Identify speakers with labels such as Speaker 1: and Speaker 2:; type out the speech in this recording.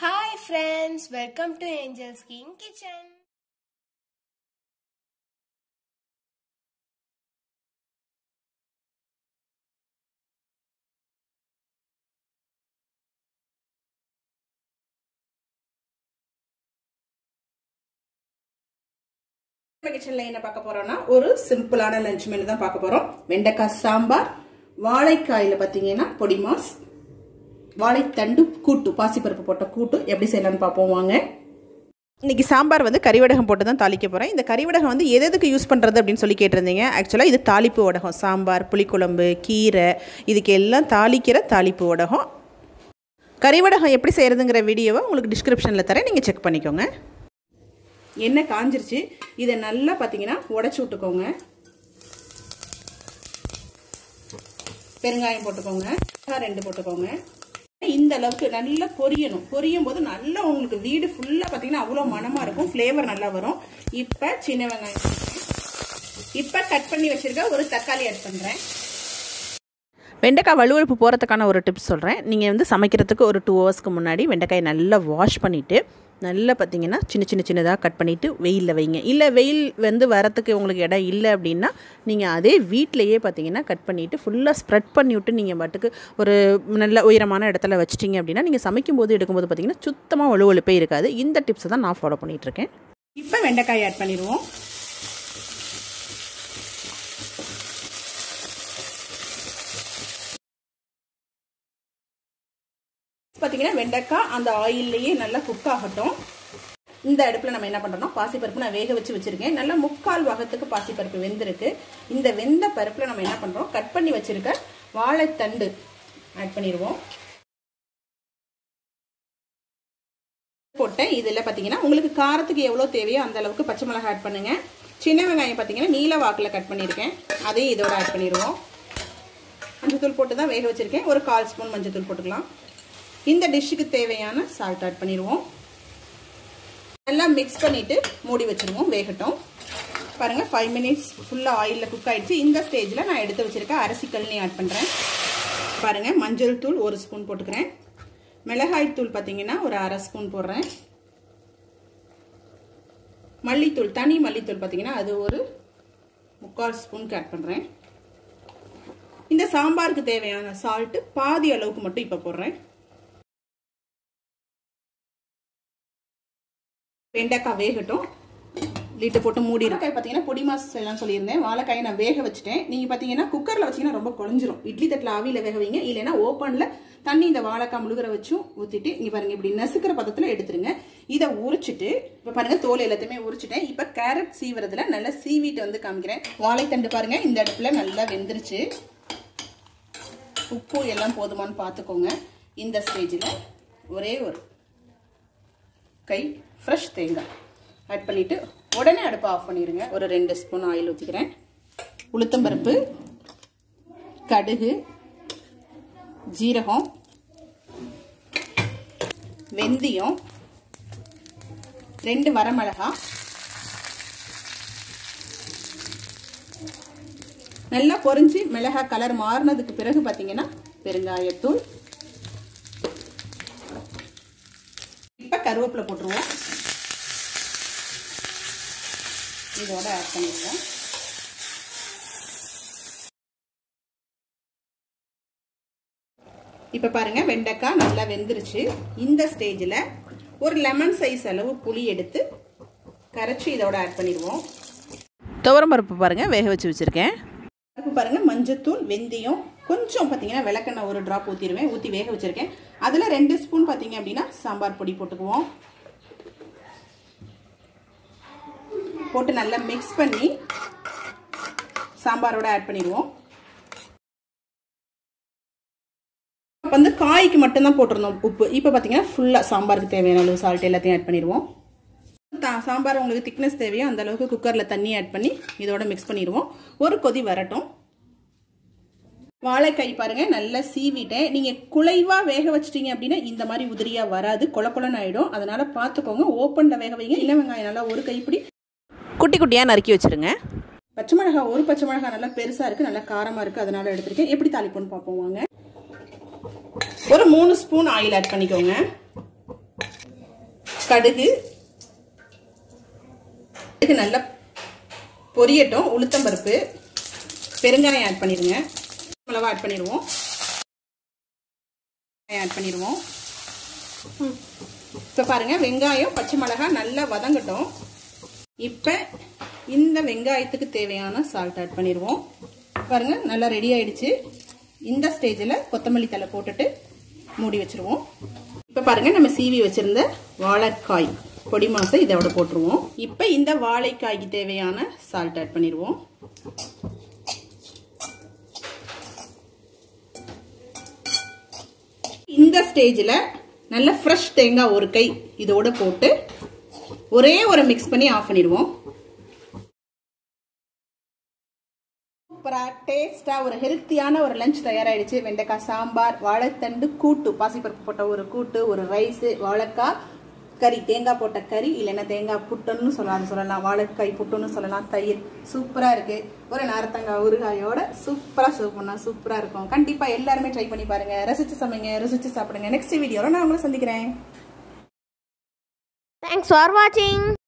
Speaker 1: Hi friends, welcome to Angel's King Kitchen.
Speaker 2: கிச்சன்ல என்ன பார்க்க போறோம்னா ஒரு சிம்பிளான லஞ்ச் மெனு தான் பார்க்க போறோம் வெண்டைக்காய் சாம்பார் வாழைக்காயில பாத்தீங்கன்னா பொடி மாஸ் வாழைத்தண்டு கூட்டு பாசிப்பருப்பு போட்ட கூட்டு எப்படி செய்யலாம்னு பார்ப்போம் வாங்க இன்னைக்கு சாம்பார் வந்து கறிவடகம் போட்டு தான் தாளிக்க போகிறேன் இந்த கறிவடகம் வந்து எது எதுக்கு யூஸ் பண்ணுறது அப்படின்னு சொல்லி கேட்டிருந்தீங்க ஆக்சுவலாக இது தாளிப்பு வடகம் சாம்பார் புளிக்குழம்பு கீரை இதுக்கு எல்லாம் தாளிக்கிற தாளிப்பு வடகம் கறிவடகம் எப்படி செய்கிறதுங்கிற வீடியோவை உங்களுக்கு டிஸ்கிரிப்ஷனில் தரேன் நீங்கள் செக் பண்ணிக்கோங்க எண்ணெய் காஞ்சிருச்சு இதை நல்லா பார்த்தீங்கன்னா உடச்சி விட்டுக்கோங்க பெருங்காயம் போட்டுக்கோங்க ரெண்டு போட்டுக்கோங்க இந்த அளவுக்கு நல்லா பொரியணும் பொரியும் போது நல்லா உங்களுக்கு வீடு ஃபுல்லாக பார்த்தீங்கன்னா அவ்வளோ மனமாக இருக்கும் ஃப்ளேவர் நல்லா வரும் இப்போ சின்ன வெங்காயம் இப்போ கட் பண்ணி வச்சிருக்க ஒரு தக்காளி ஆட் பண்ணுறேன்
Speaker 3: வெண்டைக்காய் வலுவழுப்பு போகிறதுக்கான ஒரு டிப்ஸ் சொல்கிறேன் நீங்கள் வந்து சமைக்கிறதுக்கு ஒரு டூ ஹவர்ஸ்க்கு முன்னாடி வெண்டைக்காயை நல்லா வாஷ் பண்ணிவிட்டு நல்லா பார்த்தீங்கன்னா சின்ன சின்ன சின்னதாக கட் பண்ணிவிட்டு வெயிலில் வைங்க இல்லை வெயில் வந்து வரத்துக்கு உங்களுக்கு இடம் இல்லை அப்படின்னா நீங்கள் அதே வீட்டிலையே பார்த்தீங்கன்னா கட் பண்ணிவிட்டு ஃபுல்லாக ஸ்ப்ரெட் பண்ணி விட்டு நீங்கள் பாட்டுக்கு ஒரு நல்ல உயரமான இடத்துல வச்சிட்டிங்க அப்படின்னா நீங்கள் சமைக்கும் போது எடுக்கும்போது பார்த்தீங்கன்னா சுத்தமாக வலுவழுப்பே இருக்காது இந்த டிப்ஸை தான் நான் ஃபாலோ பண்ணிகிட்ருக்கேன்
Speaker 2: இப்போ வெண்டைக்காய் ஆட் பண்ணிடுவோம் பார்த்தீங்கன்னா வெண்டைக்காய் அந்த ஆயில்லையே நல்லா குக் ஆகட்டும் இந்த அடுப்பில் நம்ம என்ன பண்ணுறோம்னா பாசிப்பருப்பு நான் வேக வச்சு வச்சுருக்கேன் நல்லா முக்கால் பாகத்துக்கு பாசிப்பருப்பு வெந்திருக்கு இந்த வெந்த பருப்பில் நம்ம என்ன பண்ணுறோம் கட் பண்ணி வச்சுருக்க வாழைத்தண்டு ஆட் பண்ணிடுவோம் போட்டேன் இதில் பார்த்தீங்கன்னா உங்களுக்கு காரத்துக்கு எவ்வளோ தேவையோ அந்த அளவுக்கு பச்சை மிளகாய் ஆட் பண்ணுங்கள் சின்ன வெங்காயம் பார்த்தீங்கன்னா நீல வாக்கில் கட் பண்ணியிருக்கேன் அதையும் இதோட ஆட் பண்ணிடுவோம் மஞ்சத்தூள் போட்டு தான் வேக வச்சுருக்கேன் ஒரு கால் ஸ்பூன் மஞ்சத்தூள் போட்டுக்கலாம் இந்த டிஷ்ஷுக்கு தேவையான சால்ட் ஆட் பண்ணிடுவோம் நல்லா மிக்ஸ் பண்ணிவிட்டு மூடி வச்சுருவோம் வேகட்டும் பாருங்கள் ஃபைவ் மினிட்ஸ் ஃபுல்லாக ஆயிலில் குக் ஆகிடுச்சு இந்த ஸ்டேஜில் நான் எடுத்து வச்சுருக்கேன் அரிசி கல்னி ஆட் பண்ணுறேன் பாருங்கள் மஞ்சள் தூள் ஒரு ஸ்பூன் போட்டுக்கிறேன் மிளகாய் தூள் பார்த்தீங்கன்னா ஒரு அரை ஸ்பூன் போடுறேன் மல்லித்தூள் தனி மல்லித்தூள் பார்த்தீங்கன்னா அது ஒரு முக்கால் ஸ்பூனுக்கு ஆட் பண்ணுறேன் இந்த சாம்பாருக்கு தேவையான சால்ட்டு பாதி அளவுக்கு மட்டும் இப்போ போடுறேன் வெண்டைக்காய் வேகட்டும் லிட்டு போட்டு மூடி இருக்காய் பார்த்தீங்கன்னா பொடி மாஸ் எல்லாம் சொல்லியிருந்தேன் வாழைக்காயை நான் வேக வச்சுட்டேன் நீங்கள் பார்த்தீங்கன்னா குக்கரில் வச்சிங்கன்னா ரொம்ப குழஞ்சிரும் இட்லி தட்டில் ஆவியில் வேக வைங்க இல்லைன்னா ஓப்பனில் தண்ணி இந்த வாழைக்காய் முழுகிற வச்சும் ஊற்றிட்டு இங்கே பாருங்கள் இப்படி நசுக்கிற பதத்தில் எடுத்துருங்க இதை உரிச்சிட்டு இப்போ பாருங்கள் தோல் எல்லாத்தையுமே உரிச்சிட்டேன் இப்போ கேரட் சீவுறதுல நல்லா சீவிட்டு வந்து காமிக்கிறேன் வாழைத்தண்டு பாருங்கள் இந்த அடுப்பில் நல்லா வெந்துருச்சு உப்பு எல்லாம் போதுமான்னு பார்த்துக்கோங்க இந்த ஸ்டேஜில் ஒரே ஒரு கை ஃப்ரெஷ் தேங்காய் ஆட் பண்ணிவிட்டு உடனே அடுப்பை ஆஃப் பண்ணிடுங்க ஒரு ரெண்டு ஸ்பூன் ஆயில் ஊற்றிக்கிறேன் உளுத்தம்பருப்பு கடுகு ஜீரகம் வெந்தயம் ரெண்டு வரமிளகா நல்லா பொறிஞ்சு மிளகா கலர் மாறினதுக்கு பிறகு பார்த்தீங்கன்னா பெருங்காயத்தூள் இப்போ கருவேப்பிலை போட்டுருவோம் இதோட ஆட் பண்ணிடுவோம் இப்போ பாருங்க வெண்டைக்காய் நல்லா வெந்துருச்சு இந்த ஸ்டேஜில் ஒரு லெமன் சைஸ் அளவு புளி எடுத்து கரைச்சி இதோட ஆட் பண்ணிடுவோம்
Speaker 3: துவரம் பருப்பு பாருங்கள் வேக வச்சு வச்சுருக்கேன்
Speaker 2: பருப்பு பாருங்கள் மஞ்சத்தூள் வெந்தயம் கொஞ்சம் பார்த்தீங்கன்னா விளக்கெண்ணெய் ஒரு ட்ராப் ஊற்றிடுவேன் ஊற்றி வேக வச்சுருக்கேன் அதில் ரெண்டு ஸ்பூன் பார்த்தீங்க அப்படின்னா சாம்பார் பொடி போட்டுக்குவோம் போட்டு நல்லா மிக்ஸ் பண்ணி சாம்பாரோட ஆட் பண்ணிடுவோம் வந்து காய்க்கு மட்டும்தான் போட்டிருந்தோம் உப்பு இப்போ பார்த்தீங்கன்னா ஃபுல்லாக சாம்பாருக்கு தேவையான அளவு சால்ட் எல்லாத்தையும் ஆட் பண்ணிடுவோம் சாம்பார் உங்களுக்கு திக்னஸ் தேவையோ அந்த அளவுக்கு குக்கரில் தண்ணி ஆட் பண்ணி இதோட மிக்ஸ் பண்ணிடுவோம் ஒரு கொதி வரட்டும் வாழைக்காய் பாருங்க நல்லா சீவிட்டேன் நீங்கள் குலைவாக வேக வச்சிட்டீங்க அப்படின்னா இந்த மாதிரி உதிரியாக வராது கொல கொலன்னு ஆகிடும் அதனால பார்த்துக்கோங்க ஓப்பனில் வேக வைங்க இல்லை வெங்காயம் நல்லா ஒரு கைப்பிடி
Speaker 3: குட்டி குட்டியாக நறுக்கி வச்சுருங்க
Speaker 2: பச்சை மிளகா ஒரு பச்சை மிளகா நல்லா பெருசாக இருக்குது நல்லா காரமாக இருக்குது அதனால எடுத்திருக்கேன் எப்படி தாளிப்போன்னு பார்ப்போம் வாங்க ஒரு மூணு ஸ்பூன் ஆயில் ஆட் பண்ணிக்கோங்க கடுகு கடுகு நல்லா பொரியட்டும் உளுத்தம்பருப்பு பெருங்காயம் ஆட் பண்ணிடுங்க மிளகா ஆட் பண்ணிடுவோம் ஆட் பண்ணிடுவோம் இப்போ பாருங்கள் வெங்காயம் பச்சை மிளகாய் நல்லா வதங்கட்டும் இப்போ இந்த வெங்காயத்துக்கு தேவையான சால்ட் ஆட் பண்ணிடுவோம் பாருங்க நல்லா ரெடி ஆயிடுச்சு இந்த ஸ்டேஜில் கொத்தமல்லி தலை போட்டுட்டு மூடி வச்சிருவோம் இப்போ பாருங்க நம்ம சீவி வச்சிருந்த வாழைக்காய் பொடி மாசை இதோட போட்டுருவோம் இப்போ இந்த வாழைக்காய்க்கு தேவையான சால்ட் ஆட் பண்ணிடுவோம் இந்த ஸ்டேஜில் நல்ல ஃப்ரெஷ் தேங்காய் ஒரு கை இதோட போட்டு ஒரே ஒரு மிக்ஸ் பண்ணி ஆஃப் பண்ணிடுவோம் சூப்பராக டேஸ்ட்டாக ஒரு ஹெல்த்தியான ஒரு லஞ்ச் தயாராகிடுச்சு வெண்டைக்காய் சாம்பார் வாழைத்தண்டு கூட்டு பாசிப்பருப்பு போட்ட ஒரு கூட்டு ஒரு ரைஸு வாழைக்காய் கறி தேங்காய் போட்ட கறி இல்லைன்னா தேங்காய் புட்டுன்னு சொல்லலாம் சொல்லலாம் வாழைக்காய் புட்டுன்னு சொல்லலாம் தயிர் சூப்பராக இருக்குது ஒரு நாரத்தங்காய் ஊறுகாயோட சூப்பராக சர்வ் பண்ணால் சூப்பராக இருக்கும் கண்டிப்பாக எல்லாருமே ட்ரை பண்ணி பாருங்கள் ரசித்து சமைங்க ருசிச்சு சாப்பிடுங்க நெக்ஸ்ட் வீடியோவில் நான் உங்களை சந்திக்கிறேன்
Speaker 1: Thanks for watching.